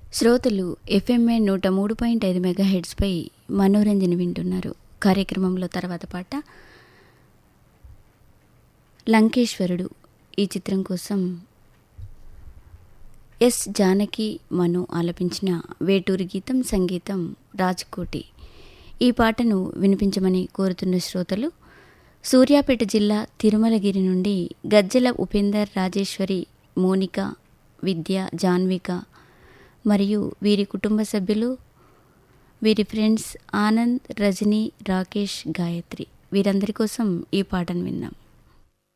శ్రోతలు ఎఫ్ఎంఏ నూట మూడు పాయింట్ ఐదు మెగా హెడ్స్పై మనోరంజన వింటున్నారు కార్యక్రమంలో తర్వాత పాట లంకేశ్వరుడు ఈ చిత్రం కోసం ఎస్ జానకి మను ఆలపించిన వేటూరి గీతం సంగీతం రాజ్కోటి ఈ పాటను వినిపించమని కోరుతున్న శ్రోతలు సూర్యాపేట జిల్లా తిరుమలగిరి నుండి గజ్జల ఉపేందర్ రాజేశ్వరి మోనిక విద్య జాన్విక మరియు వీరి కుటుంబ సభ్యులు వీరి ఫ్రెండ్స్ ఆనంద్ రజనీ రాకేష్ గాయత్రి వీరందరి కోసం ఈ పాటను విందాం